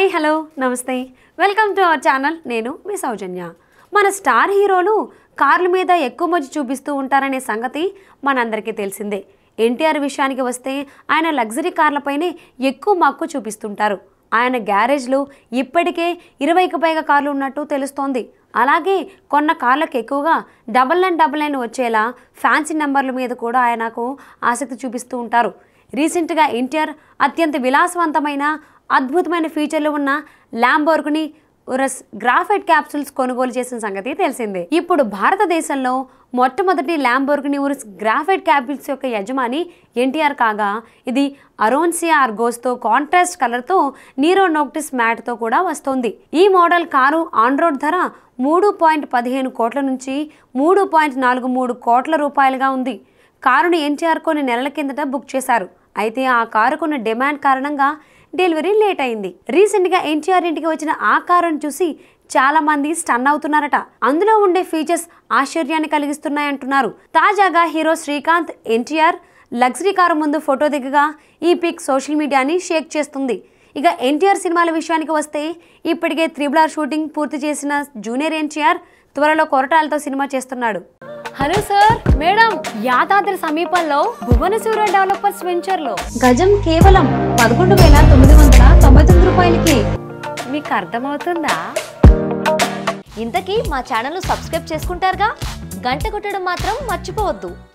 hello నమస్తే welcome to our channel నేను మీ సౌజన్య మన స్టార్ హీరోలు కార్ల మీద ఎక్కువ మధ్య చూపిస్తూ ఉంటారనే సంగతి మనందరికీ తెలిసిందే ఎన్టీఆర్ విషయానికి వస్తే ఆయన లగ్జరీ కార్లపైనే ఎక్కువ మక్కువ చూపిస్తుంటారు ఆయన గ్యారేజ్లో ఇప్పటికే ఇరవైకి పైగా కార్లు ఉన్నట్టు తెలుస్తోంది అలాగే కొన్న కార్లకు ఎక్కువగా డబల్ నైన్ డబల్ నైన్ వచ్చేలా ఫ్యాన్సీ నెంబర్ల మీద కూడా ఆయనకు ఆసక్తి చూపిస్తూ ఉంటారు రీసెంట్గా ఎన్టీఆర్ అత్యంత విలాసవంతమైన అద్భుతమైన ఫీచర్లు ఉన్న ల్యాంబోర్గుని ఉరస్ గ్రాఫైట్ క్యాప్సూల్స్ కొనుగోలు చేసిన సంగతి తెలిసిందే ఇప్పుడు భారతదేశంలో మొట్టమొదటి ల్యాంబోర్గిని ఉరస్ గ్రాఫైట్ క్యాప్సూల్స్ యొక్క యజమాని ఎన్టీఆర్ కాగా ఇది అరోన్సియా ఆర్గోస్తో కాంట్రాస్ట్ కలర్తో నీరో నోక్టిస్ మ్యాట్తో కూడా వస్తుంది ఈ మోడల్ కారు ఆన్ రోడ్ ధర మూడు పాయింట్ పదిహేను కోట్ల నుంచి మూడు పాయింట్ నాలుగు మూడు కోట్ల రూపాయలుగా ఉంది కారును ఎన్టీఆర్ కొన్ని నెలల కిందట బుక్ చేశారు అయితే ఆ కారుకున్న డిమాండ్ కారణంగా డెలివరీ లేట్ అయింది రీసెంట్గా ఎన్టీఆర్ ఇంటికి వచ్చిన ఆ కారును చూసి చాలా మంది స్టన్ అవుతున్నారట అందులో ఉండే ఫీచర్స్ ఆశ్చర్యాన్ని కలిగిస్తున్నాయంటున్నారు తాజాగా hero Srikanth NTR luxury car ముందు ఫోటో దిగగా ఈ పిక్ సోషల్ మీడియాని షేక్ చేస్తుంది ఇక ఎన్టీఆర్ సినిమాల విషయానికి వస్తే ఇప్పటికే త్రిబుల్ ఆర్ షూటింగ్ పూర్తి చేసిన జూనియర్ ఎన్టీఆర్ త్వరలో కొరటాలతో సినిమా చేస్తున్నాడు హలో సార్ మేడం యాదాద్రి సమీపంలో భువనసూర డెవలపర్స్ వెంచర్ లో గజం కేవలం పదకొండు వేల తొమ్మిది వందల తొంభై తొమ్మిది రూపాయలకి మీకు అర్థమవుతుందా ఇంతకీ మా ఛానల్ సబ్స్క్రైబ్ చేసుకుంటారుగా గంట కొట్టడం మాత్రం మర్చిపోవద్దు